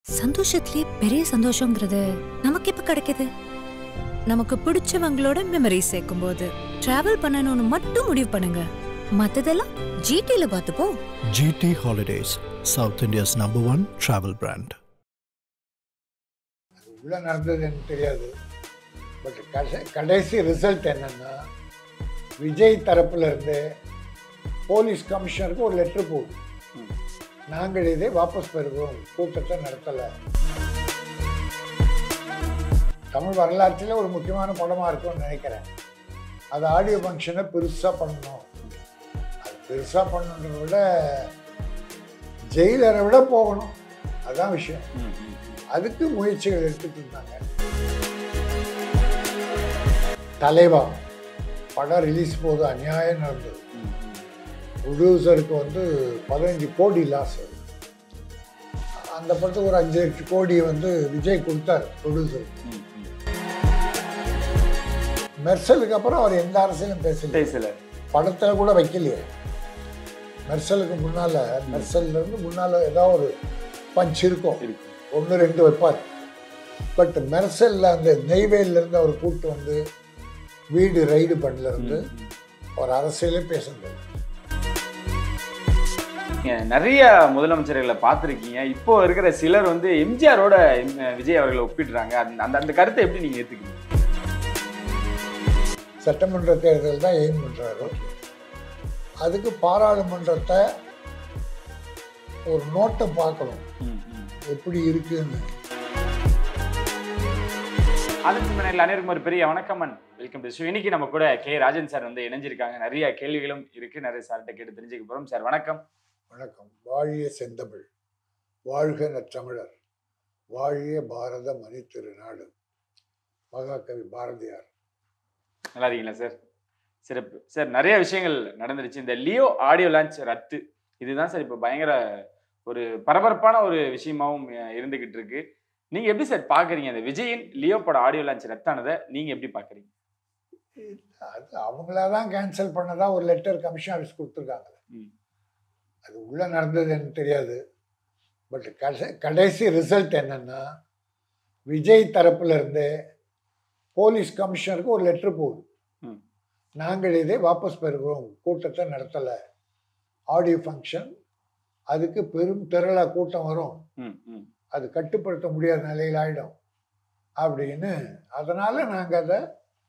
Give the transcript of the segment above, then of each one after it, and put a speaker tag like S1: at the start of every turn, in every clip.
S1: சந்தோஷத்திலே பெரிய சந்தோஷங்கிறது நமக்கு எப்ப கிடைக்குது நமக்கு பிடிச்சவங்களோட மெமரி சேர்க்கும் போது டிராவல் பண்ணணும்னு மட்டும் முடிவு பண்ணுங்க மத்ததெல்லாம் ஜிடில பார்த்துப்போம்
S2: GT Holidays, South India's number one travel brand.
S3: உள்ள நடந்தது எனக்கு தெரியாது பட் கடைசி கடைசி ரிசல்ட் என்னன்னா விஜய் தரப்புல இருந்து போலீஸ் கமிஷனருக்கு ஒரு லெட்டர் போகுது நாங்கள் இதை வாபஸ் பெறுவோம் கூட்டத்தை நடத்தலை தமிழ் வரலாற்றில் ஒரு முக்கியமான படமாக இருக்கும்னு நினைக்கிறேன் அது ஆடியோ ஃபங்க்ஷனை பெருசாக பண்ணணும் அது பெருசாக பண்ணணுன்றதை விட ஜெயிலரை விட போகணும் அதுதான் விஷயம் அதுக்கு முயற்சிகள் எடுத்துட்டு இருந்தாங்க தலைவா படம் ரிலீஸ் போது அநியாயம் நடந்தது ப்ரொடியூசருக்கு வந்து பதினஞ்சு கோடி லாஸ் அந்த படத்துக்கு ஒரு அஞ்சு லட்சம் கோடி வந்து விஜய் கொடுத்தார் ப்ரொடியூசருக்கு மெர்சலுக்கு அப்புறம் அவர் எந்த அரசியலும் பேசல
S4: பேசல
S3: படத்துல கூட வைக்கலையே மெர்சலுக்கு முன்னால மெர்சல்ல இருந்து முன்னால ஏதாவது ஒரு பஞ்ச் இருக்கும்
S4: இருக்கு
S3: ஒன்று ரெண்டு வைப்பார் பட் மெர்சல்ல அந்த நெய்வேலில இருந்து அவர் கூட்டு வந்து வீடு ரைடு பண்ணல இருந்து அவர் அரசியலே பேச முடியாது
S4: நீங்க நிறைய முதலமைச்சர்களை பார்த்துருக்கீங்க இப்போ இருக்கிற சிலர் வந்து எம்ஜிஆரோட எம்- விஜய் அவர்களை ஒப்பிடுறாங்க அந்த அந்த- அந்த கருத்தை எப்படி நீங்க ஏத்துக்கிறீங்க
S3: சட்டமன்ற தேர்தல் தான் எய்ம் பண்றாரு அதுக்கு பாராளுமன்றத்தை ஒரு நோட்டை பார்க்கணும்
S4: ம், ம்.
S3: எப்படி இருக்குன்னு
S4: ஆனந்த் மனையில் அனைவருக்கும் ஒரு பெரிய வணக்கமன் வெல்கம் டு ஷோ இன்னைக்கு நம்ம கூட கே ராஜன் சார் வந்து இணைஞ்சிருக்காங்க நிறைய கேள்விகளும் இருக்கு நிறைய சார்கிட்ட கேட்டு தெரிஞ்சுக்க போறோம் சார் வணக்கம்
S3: வணக்கம் வாழிய செந்தமிழ் வாழ்க நற்றமிழர் வாழிய பாரத மணி திருநாடு மகாகவி பாரதியார்
S4: நல்லா இருக்கீங்களா சார் சிறப்பு சார் நிறைய விஷயங்கள் நடந்துருச்சு இந்த லியோ ஆடியோ லான்ச் ரத்து இதுதான் சார் இப்போ பயங்கர ஒரு பரபரப்பான ஒரு விஷயமாவும் அஹ், இருந்துகிட்டு இருக்கு நீங்க எப்படி சார் பாக்குறீங்க அந்த விஜயின் லியோ பட ஆடியோ லான்ச் ரத்தானதை நீங்க எப்படி பாக்குறீங்க
S3: அது அவங்களா தான் கேன்சல் பண்ணதா ஒரு லெட்டர் கமிஷன் ஆஃபீஸ் கொடுத்துருக்காங்க
S4: ம்.
S3: அது உள்ள நடந்தது எனக்கு தெரியாது பட் கடைசி கடைசி ரிசல்ட் என்னன்னா விஜய் தரப்புல இருந்து போலீஸ் கமிஷனருக்கு ஒரு லெட்டர் போகுது
S4: ம்.
S3: நாங்கள் இதை வாபஸ் பெறுகிறோம் கூட்டத்தை நடத்தலை ஆடியோ ஃபங்க்ஷன் அதுக்கு பெரும் திரளா கூட்டம் வரும்
S4: ம், ம்.
S3: அது கட்டுப்படுத்த முடியாத நிலையில் ஆயிடும் அப்படின்னு அதனால நாங்கள் அதை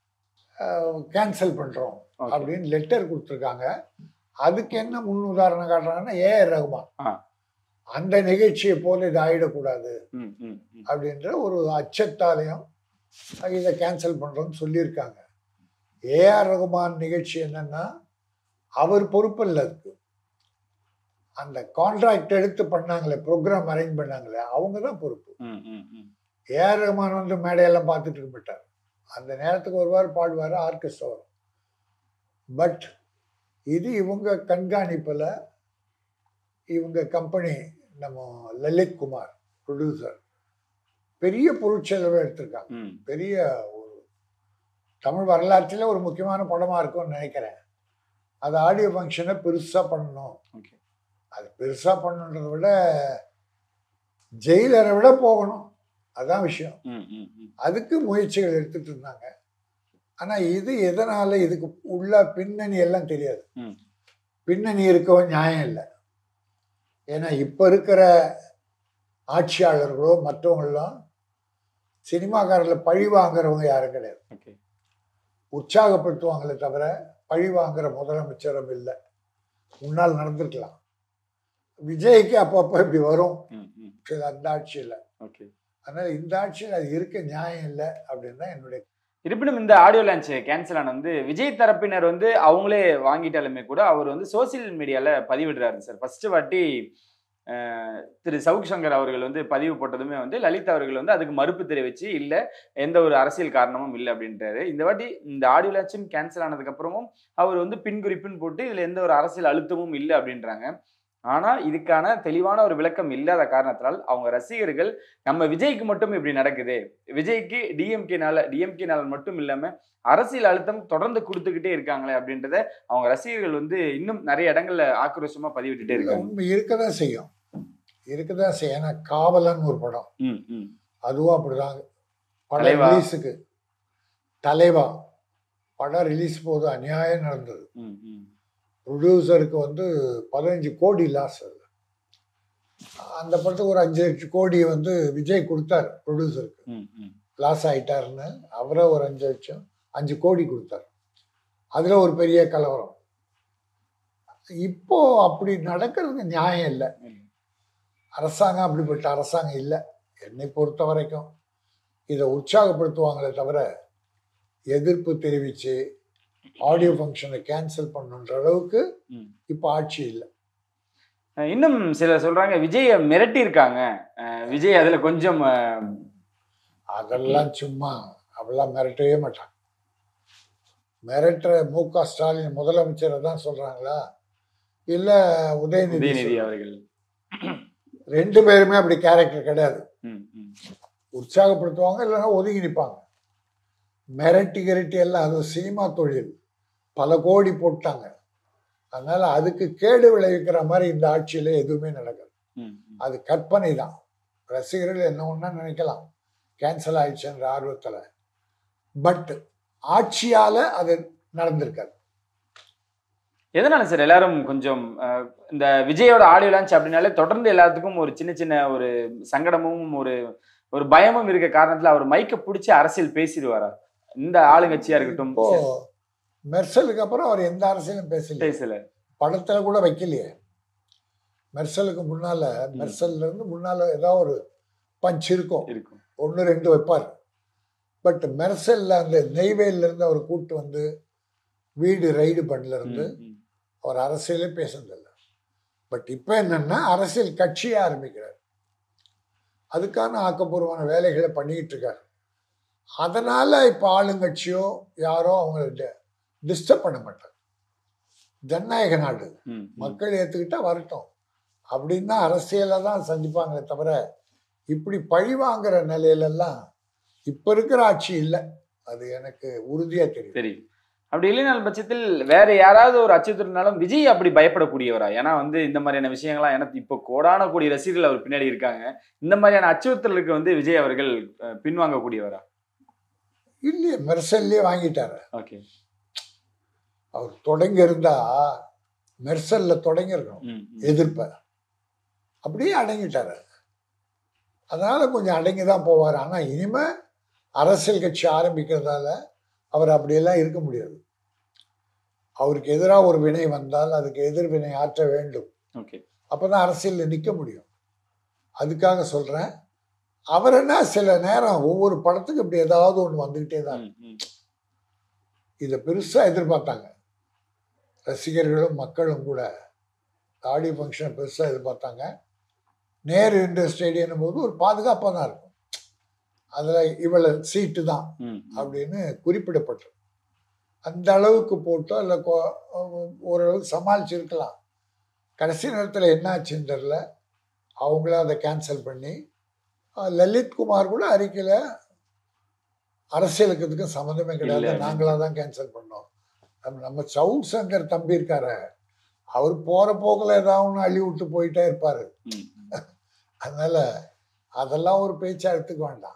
S3: கேன்சல் பண்ணுறோம்
S4: Okay.
S3: அப்படின்னு லெட்டர் கொடுத்துருக்காங்க அதுக்கு என்ன முன் உதாரணம் காட்டுறாங்கன்னா ஏஆர் ரகுமான்
S4: ஆ.
S3: அந்த நிகழ்ச்சியை போல இது ஆயிடக்கூடாது
S4: ம், ம், ம்.
S3: அப்படின்ற ஒரு அச்சத்தாலையும் இதை கேன்சல் பண்ணுறோம்னு சொல்லியிருக்காங்க ஏஆர் ரகுமான் நிகழ்ச்சி என்னன்னா அவர் பொறுப்பு இல்லை அதுக்கு அந்த கான்ட்ராக்ட் எடுத்து பண்ணாங்களே ப்ரோக்ராம் அரேஞ்ச் பண்ணாங்களே அவங்க தான் பொறுப்பு
S4: ம், ம், ம்.
S3: ஏஆர் ரஹ்மான் வந்து மேடையெல்லாம் பார்த்துட்டு இருக்க மாட்டார் அந்த நேரத்துக்கு வருவார் பாடுவார் ஆர்கெஸ்ட்ரா வரும் பட் இது இவங்க கண்காணிப்பில் இவங்க கம்பெனி நம்ம லலித் குமார் ப்ரொடியூசர் பெரிய பொருட்செலவு எடுத்திருக்காங்க
S4: ம்.
S3: பெரிய ஒரு தமிழ் வரலாற்றில் ஒரு முக்கியமான படமாக இருக்கும்னு நினைக்கிறேன் அது ஆடியோ ஃபங்க்ஷனை பெருசாக பண்ணணும்
S4: Okay.
S3: அது பெருசாக பண்ணணுன்றதை விட ஜெயிலரை விட போகணும் அதான் விஷயம்
S4: ம், ம், ம்.
S3: அதுக்கு முயற்சிகள் எடுத்துட்டு இருந்தாங்க ஆனால் இது எதனால இதுக்கு உள்ள பின்னணி எல்லாம் தெரியாது
S4: ம்.
S3: பின்னணி இருக்கவும் நியாயம் இல்லை ஏன்னா இப்போ இருக்கிற ஆட்சியாளர்களோ மற்றவங்களோ சினிமாக்காரில் பழி வாங்குறவங்க யாரும் கிடையாது
S4: Okay.
S3: உற்சாகப்படுத்துவாங்களே தவிர பழி வாங்குற முதலமைச்சரும் இல்லை முன்னால் நடந்திருக்கலாம் விஜய்க்கு அப்பப்போ இப்படி வரும்
S4: ம், ம்.
S3: சில அந்த ஆட்சியில்
S4: Okay.
S3: அதனால் இந்த ஆட்சியில் அது இருக்க நியாயம் இல்லை அப்படின்னு தான் என்னுடைய
S4: இருப்பினும் இந்த ஆடியோ லான்ச் கேன்சல் ஆன வந்து விஜய் தரப்பினர் வந்து அவங்களே வாங்கிட்டாலுமே கூட அவர் வந்து சோசியல் மீடியால பதிவிடுறாரு சார் ஃபர்ஸ்ட் வாட்டி அஹ், திரு சவுக் சங்கர் அவர்கள் வந்து பதிவு போட்டதுமே வந்து லலித் அவர்கள் வந்து அதுக்கு மறுப்பு தெரிவிச்சு இல்ல எந்த ஒரு அரசியல் காரணமும் இல்லை அப்படின்றாரு இந்த வாட்டி இந்த ஆடியோ லான்ச்சும் கேன்சல் ஆனதுக்கு அப்புறமும் அவர் வந்து பின்குறிப்புன்னு போட்டு இதுல எந்த ஒரு அரசியல் அழுத்தமும் இல்லை அப்படின்றாங்க ஆனா இதுக்கான தெளிவான ஒரு விளக்கம் இல்லாத காரணத்தினால் அவங்க ரசிகர்கள் நம்ம விஜய்க்கு மட்டும் இப்படி நடக்குது விஜய்க்கு டிஎம்கேனால டிஎம்கேனால மட்டும் இல்லாம அரசியல் அழுத்தம் தொடர்ந்து கொடுத்துக்கிட்டே இருக்காங்களே அப்படின்றத அவங்க ரசிகர்கள் வந்து இன்னும் நிறைய இடங்கள்ல ஆக்ரோஷமா பதிவிட்டுட்டே இருக்காங்க
S3: உண்மை இருக்க தான் செய்யும் இருக்குதான் செய்யும் ஏன்னா காவலன் ஒரு படம்
S4: ம் ம்
S3: அதுவும் அப்படிதாங்க படம்
S4: தலைவா.
S3: ரிலீஸுக்கு தலைவா படம் ரிலீஸ் போது அநியாயம் நடந்தது
S4: ம் ம்
S3: ப்ரொடியூசருக்கு வந்து பதினஞ்சு கோடி லாஸ் அது அந்த படத்துக்கு ஒரு அஞ்சு லட்சம் கோடி வந்து விஜய் கொடுத்தாரு ப்ரொடியூசருக்கு
S4: ம் ம்
S3: லாஸ் ஆயிட்டாருன்னு அவரே ஒரு அஞ்சு லட்சம் அஞ்சு கோடி கொடுத்தாரு அதுல ஒரு பெரிய கலவரம் இப்போ அப்படி நடக்கிறதுக்கு நியாயம் இல்லை அரசாங்கம் அப்படிப்பட்ட அரசாங்கம் இல்லை என்னை பொறுத்த வரைக்கும் இதை உற்சாகப்படுத்துவாங்களே தவிர எதிர்ப்பு தெரிவித்து ஆடியோ ஃபங்க்ஷனை கேன்சல் பண்ணுன்ற அளவுக்கு
S4: ம்.
S3: இப்போ ஆட்சி இல்லை
S4: அஹ் இன்னும் சிலர் சொல்றாங்க விஜய மிரட்டி இருக்காங்க விஜய் அதுல கொஞ்சம் அஹ்,
S3: அதெல்லாம் சும்மா அவெல்லாம் மிரட்டவே மாட்டாங்க மிரட்டுற மு க ஸ்டாலின் முதலமைச்சரை தான் சொல்றாங்களா இல்ல உதயநிதி
S4: உதயநிதி
S3: சொல்றாங்களா?
S4: அவர்கள்
S3: ரெண்டு பேருமே அப்படி கேரக்டர் கிடையாது
S4: ம் ம்
S3: உற்சாகப்படுத்துவாங்க இல்லைன்னா ஒதுங்கி நிற்பாங்க மிரட்டி கிரட்டி எல்லாம் அது சினிமா தொழில் பல கோடி போட்டாங்க அதனால அதுக்கு கேடு விளைவிக்கிற மாதிரி இந்த ஆட்சியில எதுவுமே நடக்காது
S4: ம் ம்.
S3: அது கற்பனை தான் ரசிகர்கள் என்ன ஒன்றா நினைக்கலாம் கேன்சல் ஆயிடுச்சுன்ற ஆர்வத்தில் பட் ஆட்சியால அது நடந்திருக்காது
S4: எதனால சார் எல்லாரும் கொஞ்சம் அஹ், இந்த விஜயோட ஆடியோ லான்ச் அப்படின்னாலே தொடர்ந்து எல்லாத்துக்கும் ஒரு சின்ன சின்ன ஒரு சங்கடமும் ஒரு ஒரு பயமும் இருக்க காரணத்துல அவர் மைக்க பிடிச்சி அரசியல் பேசிடுவாரா இந்த ஆளுங்கட்சியா இருக்கட்டும்
S3: இப்போ மெர்சலுக்கு அப்புறம் அவர் எந்த அரசியலும் பேசல
S4: பேசல
S3: படத்துல கூட வைக்கலையே மெர்சலுக்கு முன்னால மெர்சல்ல இருந்து முன்னால ஏதாவது ஒரு பஞ்ச் இருக்கும்
S4: இருக்கும்
S3: ஒன்று ரெண்டு வைப்பார் பட் மெர்சல்ல அந்த நெய்வேலில இருந்து அவர் கூட்டு வந்து வீடு ரைடு பண்ணல இருந்து
S4: ம், ம்.
S3: அவர் அரசியலே பேசுனதில்ல பட் இப்போ என்னன்னா அரசியல் கட்சியை ஆரம்பிக்கிறார் அதுக்கான ஆக்கப்பூர்வமான வேலைகளை பண்ணிக்கிட்டு இருக்காரு அதனால இப்போ ஆளுங்கட்சியோ யாரோ அவங்கள டிஸ்டர்ப் பண்ண மாட்டாங்க ஜனநாயக நாடு
S4: ம், ம்.
S3: மக்கள் ஏற்றுக்கிட்டா வரட்டும் அப்படின்னா அரசியலை தான் சந்திப்பாங்களே தவிர இப்படி பழி வாங்குற நிலையிலெல்லாம் இப்போ இருக்கிற ஆட்சி இல்லை அது எனக்கு உறுதியாக தெரியும்
S4: தெரியும் அப்படி இல்லைனாலும் பட்சத்தில் வேற யாராவது ஒரு அச்சுறுத்தினாலும் விஜய் அப்படி பயப்படக்கூடியவரா ஏன்னா வந்து இந்த மாதிரியான விஷயங்கள்லாம் எனக்கு இப்போ கோடான கூடிய ரசிகர்கள் அவர் பின்னாடி இருக்காங்க இந்த மாதிரியான அச்சுறுத்தலுக்கு வந்து விஜய் அவர்கள் அஹ், பின்வாங்கக்கூடியவரா
S3: இல்லையே மெர்சல்லே வாங்கிட்டாரு
S4: ஓகே
S3: அவர் தொடங்கி இருந்தா மெர்சல்ல தொடங்கி இருக்கணும்
S4: ம் ம்.
S3: எதிர்ப்ப அப்படியே அடங்கிட்டாரு அதனால கொஞ்சம் அடங்கி தான் போவார் ஆனா இனிமே அரசியல் கட்சி ஆரம்பிக்கிறதால அவர் அப்படியெல்லாம் இருக்க முடியாது அவருக்கு எதிராக ஒரு வினை வந்தால் அதுக்கு எதிர்வினை ஆற்ற வேண்டும்
S4: ஓகே
S3: அப்பதான் அரசியலில் நிற்க முடியும் அதுக்காக சொல்றேன் அவர் என்ன சில நேரம் ஒவ்வொரு படத்துக்கு இப்படி ஏதாவது ஒன்று வந்துகிட்டே தான்
S4: ம், ம்.
S3: இதை பெருசா எதிர்பார்த்தாங்க ரசிகர்களும் மக்களும் கூட ஆடியோ ஃபங்க்ஷனை பெருசா எதிர்பார்த்தாங்க நேரு இண்டோர் ஸ்டேடியம் போது ஒரு பாதுகாப்பாக தான் இருக்கும் அதில் இவ்வளவு சீட்டு தான்
S4: ம், ம்.
S3: அப்படின்னு குறிப்பிடப்பட்டது அந்த அளவுக்கு போட்டோ இல்லை ஓரளவுக்கு சமாளிச்சிருக்கலாம் கடைசி நேரத்தில் என்ன ஆச்சுன்னு தெரில அவங்கள அதை கேன்சல் பண்ணி அஹ், லலித் குமார் கூட அறிக்கையில் அரசியலுக்கு இதுக்கும் சம்மந்தமே கிடையாது
S4: இல்ல.
S3: நாங்களாக தான் கேன்சல் பண்ணோம் நம்ம நம்ம சவுத் சங்கர் தம்பி இருக்காரு அவர் போகிற போக்கில் ஏதாவது ஒன்று அள்ளி விட்டு போயிட்டே இருப்பார்
S4: ம், ம்.
S3: அதனால அதெல்லாம் ஒரு பேச்சா எடுத்துக்க வேண்டாம்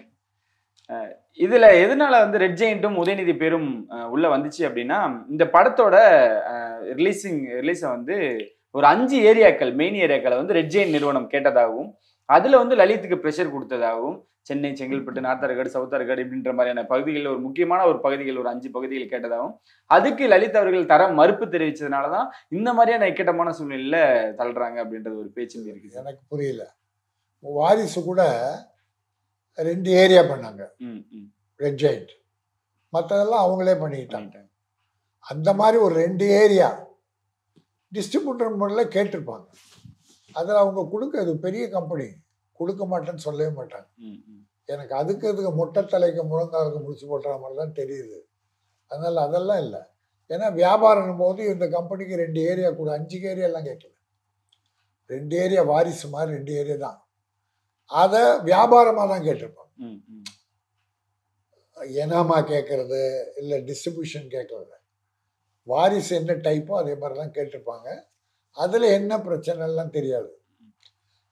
S4: இதுல எதனால வந்து ரெட் ஜெயிண்ட்டும் உதயநிதி பேரும் அஹ், உள்ள வந்துச்சு அப்படின்னா இந்த படத்தோட ரிலீசிங் ரிலீஸை வந்து ஒரு அஞ்சு ஏரியாக்கள் மெயின் ஏரியாக்களை வந்து ரெட் ஜெயின் நிறுவனம் கேட்டதாகவும் அதுல வந்து லலித்துக்கு ப்ரெஷர் கொடுத்ததாகவும் சென்னை செங்கல்பட்டு நார்த்தார்காடு சவுத்தார்காடு இப்படின்ற மாதிரியான பகுதிகளில் ஒரு முக்கியமான ஒரு பகுதிகள் ஒரு அஞ்சு பகுதிகள் கேட்டதாகவும் அதுக்கு லலித் அவர்கள் தர மறுப்பு தெரிவிச்சதுனால தான் இந்த மாதிரியான இக்கட்டமான சூழ்நிலையில தள்ளுறாங்க அப்படின்றது ஒரு பேச்சு இருக்குது
S3: எனக்கு புரியல வாரிசு கூட ரெண்டு ஏரியா பண்ணாங்க
S4: ம் ம்
S3: ரெட் ஜெயிண்ட் மற்றதெல்லாம் அவங்களே பண்ணிக்கிட்டாங்க
S4: பண்ணிட்டாங்க.
S3: அந்த மாதிரி ஒரு ரெண்டு ஏரியா டிஸ்ட்ரிபியூட்டர் முறையில் கேட்டிருப்பாங்க அதில் அவங்க கொடுக்க இது பெரிய கம்பெனி கொடுக்க மாட்டேன்னு சொல்லவே மாட்டாங்க
S4: ம் ம்
S3: எனக்கு அதுக்கு இதுக்கு மொட்டை தலைக்கு முழங்காலுக்கு முடிச்சு போட்டுற மாதிரி தான் தெரியுது அதனால் அதெல்லாம் இல்லை ஏன்னா வியாபாரம் போது இந்த கம்பெனிக்கு ரெண்டு ஏரியா கூட அஞ்சு ஏரியாலாம் கேட்கல ரெண்டு ஏரியா வாரிசு மாதிரி ரெண்டு ஏரியா தான் அதை வியாபாரமாக தான் கேட்டிருப்பாங்க
S4: ம் ம்
S3: எனாமா கேட்கறது இல்லை டிஸ்ட்ரிபியூஷன் கேட்கறது வாரிசு என்ன டைப்போ அதே மாதிரி தான் கேட்டிருப்பாங்க அதில் என்ன பிரச்சனைலாம் தெரியாது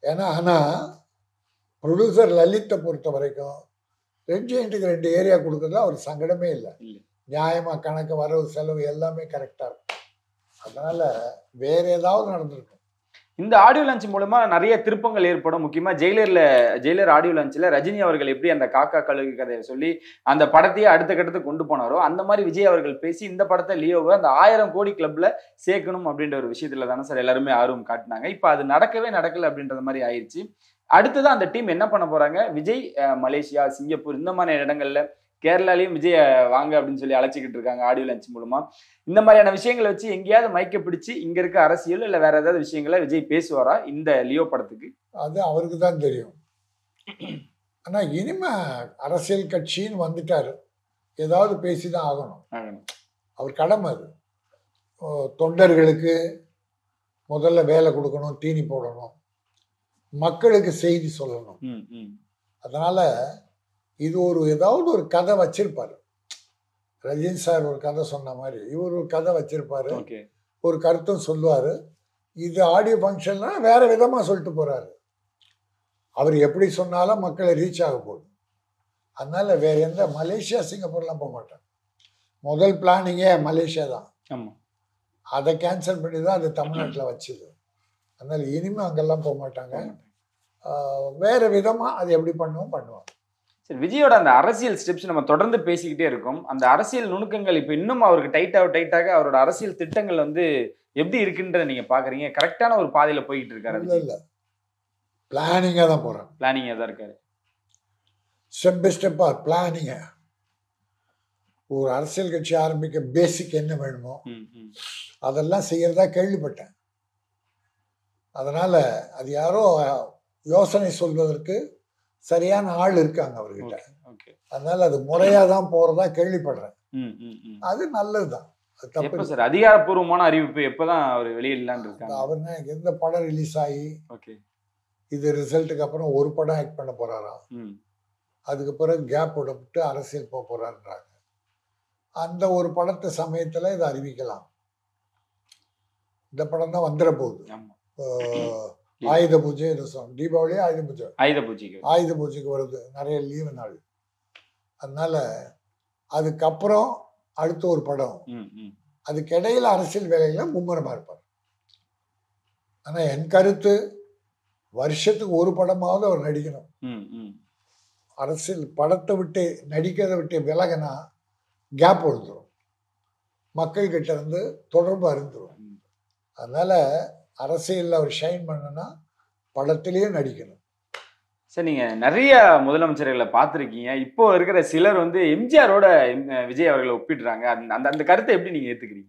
S3: ஏன்னா ஆனால் ப்ரொடியூசர் லலித்தை பொறுத்த வரைக்கும் ரெட் ஜெயிண்ட்டுக்கு ரெண்டு ஏரியா கொடுக்கறதுல அவர் சங்கடமே இல்லை
S4: இல்ல.
S3: நியாயமா கணக்கு வரவு செலவு எல்லாமே கரெக்டாக இருக்கும் அதனால வேற ஏதாவது நடந்திருக்கும்
S4: இந்த ஆடியோ லான்ச் மூலமா நிறைய திருப்பங்கள் ஏற்படும் முக்கியமா ஜெயிலர்ல ஜெயிலர் ஆடியோ லான்ச்ல ரஜினி அவர்கள் எப்படி அந்த காக்கா கழுகு கதையை சொல்லி அந்த படத்தையே அடுத்த கட்டத்துக்கு கொண்டு போனாரோ அந்த மாதிரி விஜய் அவர்கள் பேசி இந்த படத்தை லியோவை அந்த ஆயிரம் கோடி கிளப்ல சேர்க்கணும் அப்படின்ற ஒரு விஷயத்துல தானே சார் எல்லாருமே ஆர்வம் காட்டினாங்க இப்போ அது நடக்கவே நடக்கல அப்படின்றது மாதிரி ஆயிடுச்சு அடுத்தது அந்த டீம் என்ன பண்ண போறாங்க விஜய் அஹ், மலேசியா சிங்கப்பூர் இந்த மாதிரி இடங்கள்ல கேரளாலையும் விஜய் அஹ், வாங்க அப்படின்னு சொல்லி அழைச்சிக்கிட்டு இருக்காங்க ஆடியோ லான்ச் மூலமா இந்த மாதிரியான விஷயங்களை வச்சு எங்கேயாவது மைக்க பிடிச்சு இங்க இருக்க அரசியல் இல்ல வேற ஏதாவது விஷயங்களை விஜய் பேசுவாரா இந்த லியோ படத்துக்கு
S3: அது அவருக்கு தான் தெரியும் ஆனால் இனிமே அரசியல் கட்சின்னு வந்துட்டாரு ஏதாவது பேசி தான் ஆகணும்
S4: ஆகணும்.
S3: அவர் கடமை அது ஓ, தொண்டர்களுக்கு முதல்ல வேலை கொடுக்கணும் தீனி போடணும் மக்களுக்கு செய்தி சொல்லணும்
S4: ம், ம்.
S3: அதனால இது ஒரு ஏதாவது ஒரு கதை வச்சிருப்பாரு ரஜினி சார் ஒரு கதை சொன்ன மாதிரி இவர் ஒரு கதை வச்சிருப்பாரு
S4: ஓகே
S3: ஒரு கருத்தும் சொல்லுவார் இது ஆடியோ ஃபங்க்ஷன்னா வேற விதமாக சொல்லிட்டு போறாரு அவர் எப்படி சொன்னாலும் மக்களை ரீச் ஆக போகுது அதனால வேற எந்த மலேசியா சிங்கப்பூர்லாம் போக மாட்டாங்க முதல் பிளானிங்கே மலேசியா தான்
S4: ஆமா
S3: அதை கேன்சல் பண்ணி தான் அது தமிழ்நாட்டில் வச்சுது அதனால இனிமே அங்கெல்லாம் போக மாட்டாங்க ஆஹ் வேற விதமாக அது எப்படி பண்ணுவோம் பண்ணுவாங்க
S4: சரி விஜயோட அந்த அரசியல் ஸ்டெப்ஸ் நம்ம தொடர்ந்து பேசிக்கிட்டே இருக்கோம் அந்த அரசியல் நுணுக்கங்கள் இப்போ இன்னும் அவருக்கு டைட்டாக டைட்டாக அவரோட அரசியல் திட்டங்கள் வந்து எப்படி இருக்குன்றதை நீங்க பாக்குறீங்க கரெக்டான ஒரு பாதையில போய்கிட்டு இருக்காரு
S3: இல்லை
S4: விஜய்
S3: இல்லை பிளானிங்காக தான் போகிறாங்க
S4: பிளானிங்கா தான் இருக்காரு
S3: ஸ்டெப் பை ஸ்டெப்பாக பிளானிங்க ஒரு அரசியல் கட்சி ஆரம்பிக்க பேசிக் என்ன வேணுமோ
S4: ம், ம்.
S3: அதெல்லாம் செய்யறதா கேள்விப்பட்டேன் அதனால அது யாரோ யோசனை சொல்வதற்கு சரியான ஆள் இருக்காங்க அவர்கிட்ட
S4: ஓகே
S3: அதனால அது முறையா தான் போறதா கேள்விப்படுறேன்
S4: ம் ம் ம்
S3: அது நல்லதுதான் அது தப்பு
S4: எப்போ
S3: இல்லை.
S4: சார் அதிகாரப்பூர்வமான அறிவிப்பு எப்பதான் அவர் வெளியிடலான்னு
S3: அந்த
S4: இருக்காங்க
S3: அவர் என்ன, எந்த படம் ரிலீஸ் ஆகி
S4: ஓகே
S3: இது ரிசல்ட்டுக்கு அப்புறம் ஒரு படம் ஆக்ட் பண்ண போறாராம்
S4: ம்
S3: அதுக்கு பிறகு கேப் விடப்பட்டு அரசியல் போக போறாருன்றாங்க அந்த ஒரு படத்து சமயத்துல இதை அறிவிக்கலாம் இந்த படம் தான் வந்துட போகுது
S4: ஆமா
S3: ஆஹ், ஆயுத பூஜை ஏதோ சொன்னோம். தீபாவளி ஆயுத பூஜை
S4: ஆயுத பூஜைக்கு
S3: ஆயுத பூஜைக்கு வருது நிறைய லீவு நாள் அதனால அதுக்கப்புறம் அடுத்த ஒரு படம்
S4: ம் ம்
S3: அதுக்கு இடையில அரசியல் வேலையில மும்முரமா இருப்பார் ஆனா என் கருத்து வருஷத்துக்கு ஒரு படமாவது அவர் நடிக்கணும்
S4: ம் ம்
S3: அரசியல் படத்தை விட்டு நடிக்கிறதை விட்டு விலகினா கேப் விழுந்துரும் மக்கள் கிட்ட இருந்து தொடர்பு அருந்துரும்
S4: ம்.
S3: அதனால அரசியல்ல அவர் ஷைன் பண்ணனா படத்திலேயே நடிக்கணும்
S4: சார் நீங்க நிறைய முதலமைச்சர்களை பார்த்திருக்கீங்க இப்போ இருக்கிற சிலர் வந்து எம்ஜிஆரோட எம்- விஜய் அவர்களை ஒப்பிடுறாங்க அந்த அந்த- அந்த கருத்தை எப்படி நீங்க ஏத்துக்கிறீங்க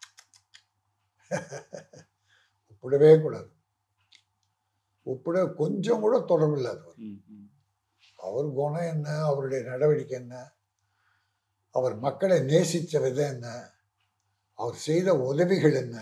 S3: ஒப்பிடவே கூடாது ஒப்பிட கொஞ்சம் கூட தொடர்பு இல்லாதவர்
S4: ம், ம்.
S3: அவர் குணம் என்ன அவருடைய நடவடிக்கை என்ன அவர் மக்களை நேசித்த விதம் என்ன அவர் செய்த உதவிகள் என்ன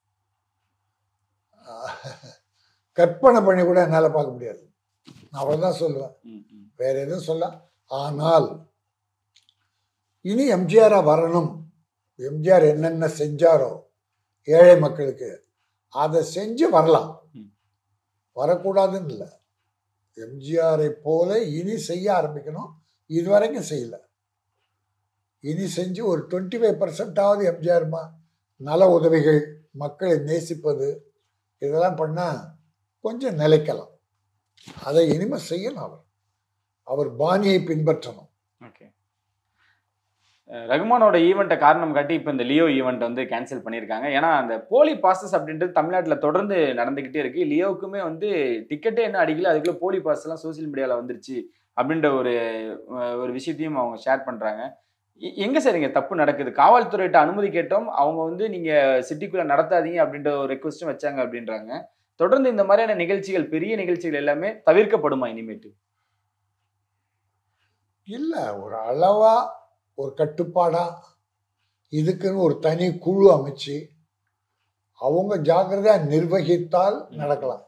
S3: ஆஹ், கற்பனை பண்ணி கூட என்னால் பார்க்க முடியாது நான் அவ்வளோதான் சொல்லுவேன்
S4: ம், ம்.
S3: வேற எதுவும் சொல்ல ஆனால் இனி எம்ஜிஆரா வரணும் எம்ஜிஆர் என்னென்ன செஞ்சாரோ ஏழை மக்களுக்கு அதை செஞ்சு வரலாம்
S4: ம்.
S3: வரக்கூடாதுன்னு இல்லை எம்ஜிஆரை போல இனி செய்ய ஆரம்பிக்கணும் இதுவரைக்கும் செய்யல இனி செஞ்சு ஒரு டுவெண்ட்டி ஃபைவ் பர்சன்டாவது எம்ஜிஆர்மா நல உதவிகள் மக்களை நேசிப்பது இதெல்லாம் பண்ணால் கொஞ்சம் நிலைக்கலாம் அதை இனிமே செய்யணும் அவர் அவர் பாணியை பின்பற்றணும்
S4: ஓகே அஹ் ரகுமானோட ஈவெண்ட்டை காரணம் காட்டி இப்போ இந்த லியோ ஈவெண்ட் வந்து கேன்சல் பண்ணியிருக்காங்க ஏன்னா அந்த போலி பாசஸ் அப்படின்றது தமிழ்நாட்டில் தொடர்ந்து நடந்துக்கிட்டே இருக்கு லியோவுக்குமே வந்து டிக்கெட்டே என்ன அடிக்கல அதுக்குள்ள போலி பாஸ் எல்லாம் சோசியல் மீடியாவில் வந்துருச்சு அப்படின்ற ஒரு அஹ், ஒரு விஷயத்தையும் அவங்க ஷேர் பண்ணுறாங்க எங்க சார் இங்க தப்பு நடக்குது காவல்துறையிட்ட அனுமதி கேட்டோம் அவங்க வந்து நீங்க சிட்டிக்குள்ள நடத்தாதீங்க அப்படின்ற ஒரு ரெக்வஸ்டும் வச்சாங்க அப்படின்றாங்க தொடர்ந்து இந்த மாதிரியான நிகழ்ச்சிகள் பெரிய நிகழ்ச்சிகள் எல்லாமே தவிர்க்கப்படுமா இனிமேட்டு
S3: இல்லை ஒரு அளவா ஒரு கட்டுப்பாடா இதுக்குன்னு ஒரு தனி குழு அமைச்சு அவங்க ஜாக்கிரதையா நிர்வகித்தால் நடக்கலாம்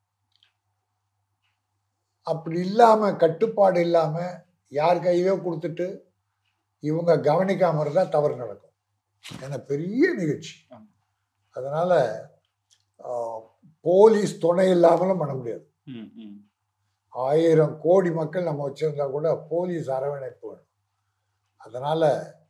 S3: அப்படி இல்லாம கட்டுப்பாடு இல்லாம யார் கையிலோ கொடுத்துட்டு இவங்க கவனிக்காம இருந்தா தவறு நடக்கும் ஏன்னா பெரிய நிகழ்ச்சி அதனால ஆஹ், போலீஸ் துணை இல்லாமலும் பண்ண முடியாது
S4: ம், ம்.
S3: ஆயிரம் கோடி மக்கள் நம்ம வச்சிருந்தா கூட போலீஸ் அரவணைப்பு வேணும் அதனால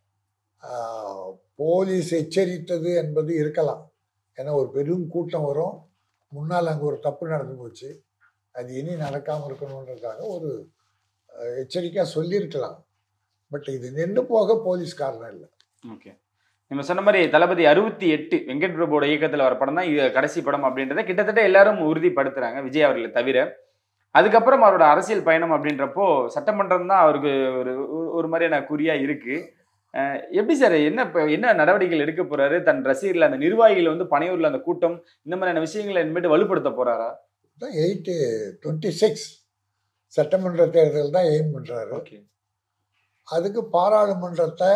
S3: ஆஹ், போலீஸ் எச்சரித்தது என்பது இருக்கலாம் ஏன்னா ஒரு பெரும் கூட்டம் வரும் முன்னால் அங்கே ஒரு தப்பு நடந்து போச்சு அது இனி நடக்காமல் இருக்கணுன்றதுக்காக ஒரு அஹ், எச்சரிக்கையா சொல்லியிருக்கலாம் பட் இது நின்று போக போலீஸ் காரணம் இல்லை
S4: ஓகே நம்ம சொன்ன மாதிரி தளபதி அறுபத்தி எட்டு வெங்கட் பிரபுவோட இயக்கத்தில் வர படம் தான் இது கடைசி படம் அப்படின்றத கிட்டத்தட்ட எல்லாரும் உறுதிப்படுத்துறாங்க விஜய் அவர்களை தவிர அதுக்கப்புறம் அவரோட அரசியல் பயணம் அப்படின்றப்போ சட்டமன்றம் தான் அவருக்கு ஒரு ஒரு- ஒரு மாதிரியான குறியா இருக்கு அஹ் எப்படி சார் என்ன இப்ப என்ன நடவடிக்கைகள் எடுக்க போறாரு தன் ரசிகர்கள் அந்த நிர்வாகிகள் வந்து பனையூர்ல அந்த கூட்டம் இந்த மாதிரியான விஷயங்களை இனிமேட்டு வலுப்படுத்த போறாரா
S3: தான் எயிட்டு டுவெண்ட்டி சிக்ஸ் சட்டமன்ற தேர்தல் தான் எய்ம் பண்ணுறாரு
S4: ஓகே
S3: அதுக்கு பாராளுமன்றத்தை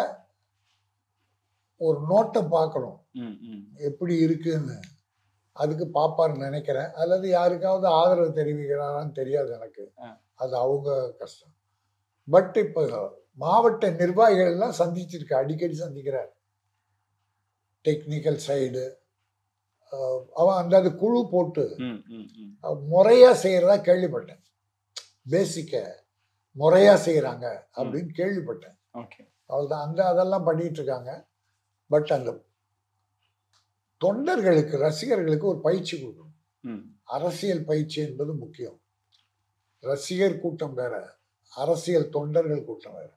S3: ஒரு நோட்டை பார்க்கணும்
S4: ம் ம்
S3: எப்படி இருக்குன்னு அதுக்கு பார்ப்பாருன்னு நினைக்கிறேன் அல்லது யாருக்காவது ஆதரவு தெரிவிக்கிறாரான்னு தெரியாது எனக்கு
S4: ஆ.
S3: அது அவங்க கஷ்டம் பட் இப்போ மாவட்ட நிர்வாகிகள் எல்லாம் சந்திச்சிருக்க அடிக்கடி சந்திக்கிறார் டெக்னிக்கல் சைடு அவன் அந்த அது குழு போட்டு
S4: ம் ம் ம்
S3: முறையாக செய்கிறதா கேள்விப்பட்டேன் பேசிக்க முறையாக செய்கிறாங்க அப்படின்னு கேள்விப்பட்டேன்
S4: ஓகே
S3: அவ்வளோதான் அந்த அதெல்லாம் பண்ணிட்டு இருக்காங்க பட் அந்த தொண்டர்களுக்கு ரசிகர்களுக்கு ஒரு பயிற்சி கொடுக்கணும்
S4: ம்
S3: அரசியல் பயிற்சி என்பது முக்கியம் ரசிகர் கூட்டம் வேற அரசியல் தொண்டர்கள் கூட்டம் வேற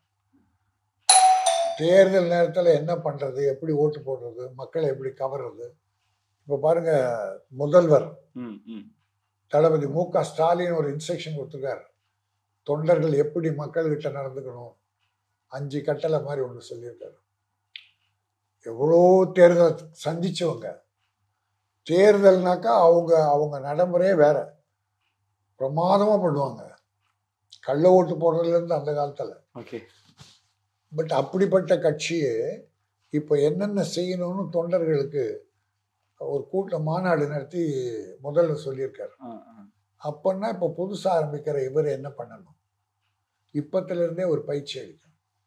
S3: தேர்தல் நேரத்தில் என்ன பண்றது எப்படி ஓட்டு போடுறது மக்களை எப்படி கவர்றது இப்போ பாருங்க முதல்வர்
S4: ம் ம்
S3: தளபதி மு க ஸ்டாலின் ஒரு இன்ஸ்ட்ரக்ஷன் கொடுத்துருக்காரு தொண்டர்கள் எப்படி மக்கள்கிட்ட நடந்துக்கணும் அஞ்சு கட்டளை மாதிரி ஒன்று சொல்லியிருக்காரு எவ்வளோ தேர்தல் சந்திச்சவங்க தேர்தல்னாக்கா அவங்க அவங்க நடைமுறையே வேற பிரமாதமாக பண்ணுவாங்க கள்ள ஓட்டு போடுறதுலேருந்து அந்த காலத்தில்
S4: ஓகே
S3: பட் அப்படிப்பட்ட கட்சியே இப்போ என்னென்ன செய்யணும்னு தொண்டர்களுக்கு ஒரு கூட்ட மாநாடு நடத்தி முதல்ல சொல்லியிருக்காரு
S4: ஆ ஆ
S3: அப்பன்னா இப்போ புதுசாக ஆரம்பிக்கிற இவர் என்ன பண்ணணும் இப்பத்துல இருந்தே ஒரு பயிற்சி அளிக்கணும்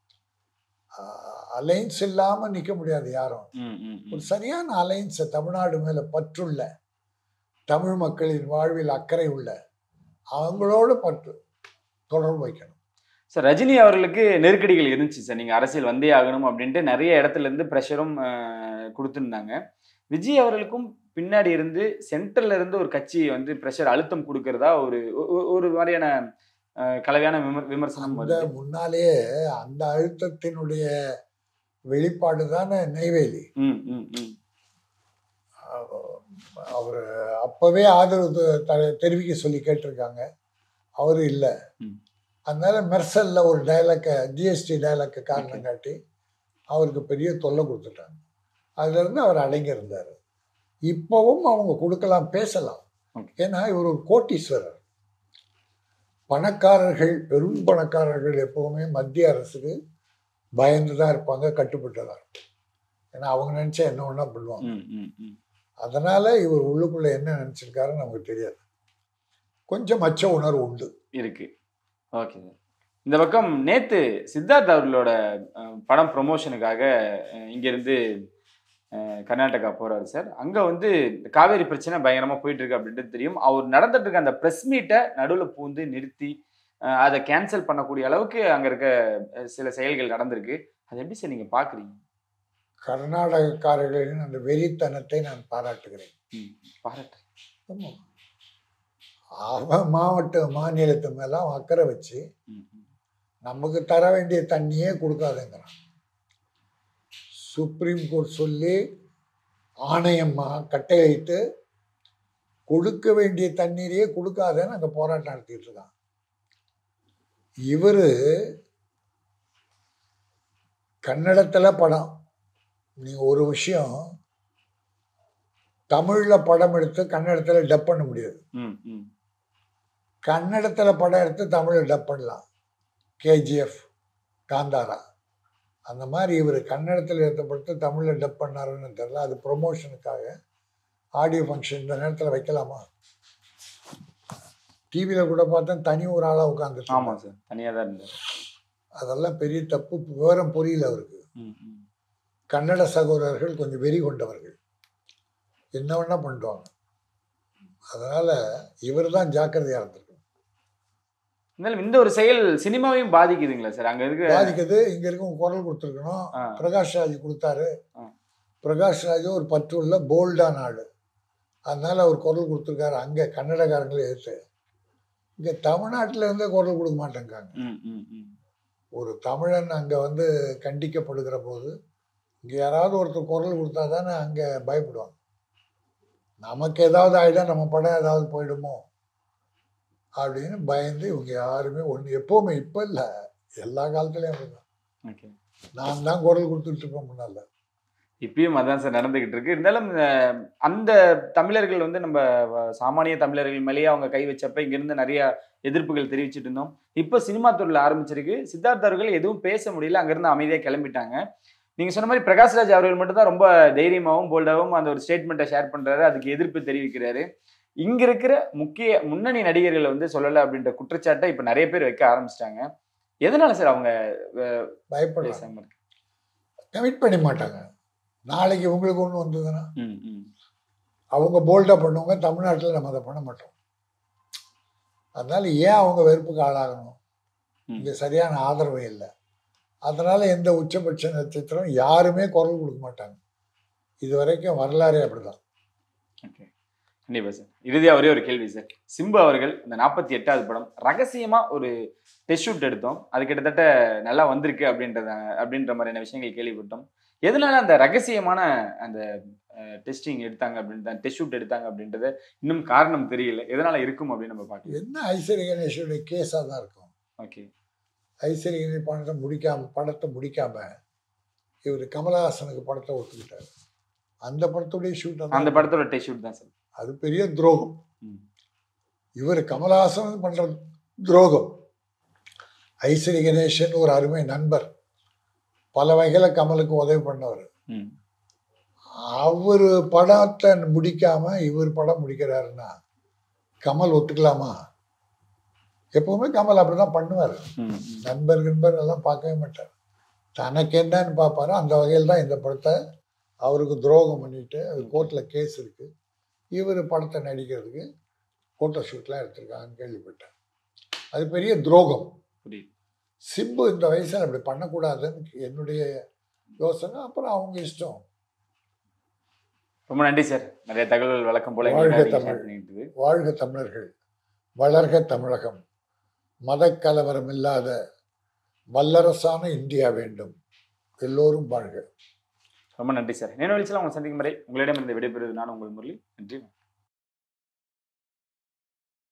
S3: அலைன்ஸ் இல்லாமல் நிற்க முடியாது யாரும்
S4: ம் ம்
S3: ஒரு
S4: ம்
S3: சரியான அலைன்ஸை தமிழ்நாடு மேலே பற்றுள்ள தமிழ் மக்களின் வாழ்வில் அக்கறை உள்ள அவங்களோட பற்று தொடர்பு வைக்கணும்
S4: சார் ரஜினி அவர்களுக்கு நெருக்கடிகள் இருந்துச்சு சார் நீங்க அரசியல் வந்தே ஆகணும் அப்படின்ட்டு நிறைய இடத்துல இருந்து ப்ரெஷரும் கொடுத்துருந்தாங்க விஜய் அவர்களுக்கும் பின்னாடி இருந்து சென்ட்ரல்ல இருந்து ஒரு கட்சி வந்து ப்ரெஷர் அழுத்தம் கொடுக்கறதா ஒரு ஒ- ஒரு மாதிரியான அஹ், கலவையான விமர் விமர்சனம்
S3: அந்த
S4: வருது
S3: முன்னாலேயே அந்த அழுத்தத்தினுடைய வெளிப்பாடு தானே நெய்வேலி
S4: ம் ம் ம்
S3: அவர் அப்பவே ஆதரவு தெ- த- தெரிவிக்க சொல்லி கேட்டிருக்காங்க அவரு இல்லை
S4: ம்.
S3: அதனால மெர்சல்ல ஒரு டைலாக்கை ஜிஎஸ்டி டைலாக்கை காரணம் காட்டி அவருக்கு பெரிய தொல்லை கொடுத்துட்டாங்க அதுல இருந்து அவர் அடங்கி இருந்தார் இப்போவும் அவங்க கொடுக்கலாம் பேசலாம்
S4: Okay.
S3: ஏன்னா இவர் ஒரு கோட்டீஸ்வரர் பணக்காரர்கள் பெரும் பணக்காரர்கள் எப்பவுமே மத்திய அரசுக்கு பயந்து தான் இருப்பாங்க கட்டுப்பட்டதா இருக்கும் ஏன்னா அவங்க நினைச்சா என்ன ஒன்றா பண்ணுவாங்க
S4: ம் ம் ம்
S3: அதனால இவர் உள்ளுக்குள்ள என்ன நினைச்சிருக்காருன்னு நமக்கு தெரியாது கொஞ்சம் அச்ச உணர்வு உண்டு
S4: இருக்கு ஓகே சார் இந்த பக்கம் நேத்து சித்தார்த் அவர்களோட அஹ், படம் ப்ரொமோஷனுக்காக அஹ், இங்கிருந்து அஹ், கர்நாடகா போறாரு சார் அங்க வந்து இந்த காவேரி பிரச்சனை பயங்கரமா போயிட்டு இருக்கு அப்படின்ட்டு தெரியும் அவர் நடந்துட்டு இருக்க அந்த பிரஸ் மீட்டை நடுவில் பூந்து நிறுத்தி அஹ், அதை கேன்சல் பண்ணக்கூடிய அளவுக்கு அங்க இருக்க அஹ், சில செயல்கள் நடந்திருக்கு அது எப்படி சார் நீங்க பாக்குறீங்க
S3: கர்நாடகக்காரர்களின் அந்த வெறித்தனத்தை நான் பாராட்டுகிறேன்
S4: ம், பாராட்டு
S3: ஆமா. அவன் மாவட்ட மாநிலத்து மேல அவன் அக்கறை வச்சு
S4: ம், ம்.
S3: நமக்கு தர வேண்டிய தண்ணியே கொடுக்காதுங்கிறான் சுப்ரீம் கோர்ட் சொல்லி ஆணையம்மா கட்டளையிட்டு கொடுக்க வேண்டிய தண்ணீரையே கொடுக்காதேன்னு அங்கே போராட்டம் நடத்திட்டு இருக்கான் இவரு கன்னடத்தில் படம் நீ ஒரு விஷயம் தமிழில் படம் எடுத்து கன்னடத்தில் டப் பண்ண முடியாது
S4: ம் ம்
S3: கன்னடத்தில் படம் எடுத்து தமிழில் டப் பண்ணலாம் கேஜிஎஃப் காந்தாரா அந்த மாதிரி இவர் கன்னடத்தில் எடுத்த படத்தை தமிழில் டப் பண்ணாருன்னு தெரியல அது ப்ரொமோஷனுக்காக ஆடியோ ஃபங்க்ஷன் இந்த நேரத்தில் வைக்கலாமா டிவியில் கூட பார்த்தேன் தனி ஒரு ஆளாக உட்காந்துட்டு
S4: ஆமா சார் தனியா தான் இருந்தார்
S3: அதெல்லாம் பெரிய தப்பு விவரம் புரியல அவருக்கு
S4: ம் ம்
S3: கன்னட சகோதரர்கள் கொஞ்சம் வெறி கொண்டவர்கள் என்ன வேணா பண்ணுவாங்க அதனால இவர் தான் ஜாக்கிரதையா இருந்திருக்கணும்
S4: இருந்தாலும் இந்த ஒரு செயல் சினிமாவையும் பாதிக்குதுங்களா சார் அங்க இருக்க
S3: பாதிக்குது இங்க இருக்கும் குரல் கொடுத்துருக்கணும்
S4: ஆ,
S3: பிரகாஷ் ராஜ் கொடுத்தாரு
S4: ஆ.
S3: பிரகாஷ் ராஜ் ஒரு பற்று உள்ள போல்டான ஆளு அதனால அவர் குரல் கொடுத்துருக்காரு அங்க கன்னடக்காரங்களே எடுத்து இங்க தமிழ்நாட்டுல இருந்தே குரல் கொடுக்க மாட்டேங்காங்க
S4: ம், ம், ம்.
S3: ஒரு தமிழன் அங்க வந்து கண்டிக்கப்படுகிற போது இங்க யாராவது ஒருத்தர் குரல் கொடுத்தா தானே அங்க பயப்படுவாங்க நமக்கு ஏதாவது ஆயிட்டா நம்ம படம் ஏதாவது போயிடுமோ அப்படின்னு பயந்து இவங்க யாருமே ஒண்ணு எப்பவுமே இப்ப இல்ல எல்லா காலத்துலயும் அப்படிதான்
S4: ஓகே
S3: நான் தான் குரல் கொடுத்துட்டு இருப்பேன் முன்னால
S4: இப்பயும் அதான் சார் நடந்துகிட்டு இருக்கு இருந்தாலும் அஹ், அந்த தமிழர்கள் வந்து நம்ம வ- சாமானிய தமிழர்கள் மேலேயே அவங்க கை வச்சப்ப இங்கிருந்து நிறைய எதிர்ப்புகள் தெரிவிச்சிட்டு இருந்தோம் இப்போ சினிமா துறையில் ஆரம்பிச்சிருக்கு சித்தார்த் அவர்கள் எதுவும் பேச முடியல அங்கிருந்து அமைதியாக கிளம்பிட்டாங்க நீங்க சொன்ன மாதிரி பிரகாஷ்ராஜ் அவர்கள் மட்டும் தான் ரொம்ப தைரியமாகவும் போல்டாகவும் அந்த ஒரு ஸ்டேட்மெண்ட்டை ஷேர் பண்றாரு அதுக்கு எதிர்ப்பு தெரிவிக்கிறாரு இங்க இருக்கிற முக்கிய முன்னணி நடிகர்கள் வந்து சொல்லலை அப்படின்ற குற்றச்சாட்டை இப்போ நிறைய பேர் வைக்க ஆரம்பிச்சிட்டாங்க எதனால சார் அவங்க
S3: பயப்படலாம்
S4: பேசாம இருக்கு
S3: கமிட் பண்ண மாட்டாங்க நாளைக்கு இவங்களுக்கு ஒண்ணு வந்ததுன்னா
S4: ம், ம்.
S3: அவங்க போல்டா பண்ணுவாங்க தமிழ்நாட்டுல நம்ம அதை பண்ண மாட்டோம் அதனால ஏன் அவங்க வெறுப்புக்கு ஆளாகணும்
S4: ம்.
S3: இங்க சரியான ஆதரவு இல்லை அதனால எந்த உச்சபட்ச நட்சத்திரம் யாருமே குரல் கொடுக்க மாட்டாங்க இது வரைக்கும் வரலாறே அப்படிதான்
S4: ஓகே கண்டிப்பா சார் இறுதியா ஒரே ஒரு கேள்வி சார் சிம்பு அவர்கள் இந்த நாற்பத்தி எட்டாவது படம் ரகசியமா ஒரு டெஸ்ட் ஷூட் எடுத்தோம் அது கிட்டத்தட்ட நல்லா வந்திருக்கு அப்படின்றத அப்படின்ற மாதிரியான விஷயங்கள் கேள்விப்பட்டோம் எதனால அந்த ரகசியமான அந்த டெஸ்டிங் எடுத்தாங்க அப்படின்ற டெஸ்ட் ஷூட் எடுத்தாங்க அப்படின்றத இன்னும் காரணம் தெரியல எதனால இருக்கும் அப்படின்னு நம்ம பார்க்கலாம்
S3: என்ன ஐஸ்வர்ய கணேஷனுடைய கேஸாக தான் இருக்கும்
S4: ஓகே
S3: ஐஸ்வர்ய கணேஷ் படத்தை முடிக்காம படத்தை முடிக்காம இவர் கமலஹாசனுக்கு படத்தை ஒத்துக்கிட்டார் அந்த படத்துடைய ஷூட்
S4: அந்த படத்தோட டெஸ்ட் ஷூட் தான் சார்
S3: அது பெரிய துரோகம்
S4: ம்.
S3: இவர் கமலஹாசன் பண்ற துரோகம் ஐஸ்வரி கணேசன் ஒரு அருமை நண்பர் பல வகையில கமலுக்கு உதவி பண்ணவர்
S4: ம்
S3: அவர் படத்தை முடிக்காம இவர் படம் முடிக்கிறாருன்னா கமல் ஒத்துக்கலாமா எப்பவுமே கமல் அப்படிதான் பண்ணுவார்
S4: ம், ம்.
S3: நண்பர் நண்பர் எல்லாம் பார்க்கவே மாட்டார் தனக்கு என்னன்னு பார்ப்பாரு அந்த வகையில் தான் இந்த படத்தை அவருக்கு துரோகம் பண்ணிட்டு அது கோர்ட்டில் கேஸ் இருக்கு இவர் படத்தை நடிக்கிறதுக்கு ஃபோட்டோ ஷூட்லாம் எடுத்திருக்காங்கன்னு கேள்விப்பட்டேன் அது பெரிய துரோகம்
S4: புரியுது
S3: சிம்பு இந்த வயசில் அப்படி பண்ணக்கூடாதுன்னு என்னுடைய யோசனை அப்புறம் அவங்க இஷ்டம்
S4: ரொம்ப நன்றி சார் நிறைய தகவல்கள் வழக்கம் போல
S3: வாழ்க
S4: எங்களுக்காக நீங்க
S3: தமிழ்.
S4: share பண்ணிட்டு இருக்கு.
S3: வாழ்க தமிழர்கள் வளர்க தமிழகம் மதக்கலவரம் இல்லாத வல்லரசான இந்தியா வேண்டும் எல்லோரும் வாழ்க
S4: ரொம்ப நன்றி சார் நினைவு உங்களை சந்திக்கும் வரை உங்களிடமிருந்து விடைபெறுவது நான் உங்கள் முரளி நன்றி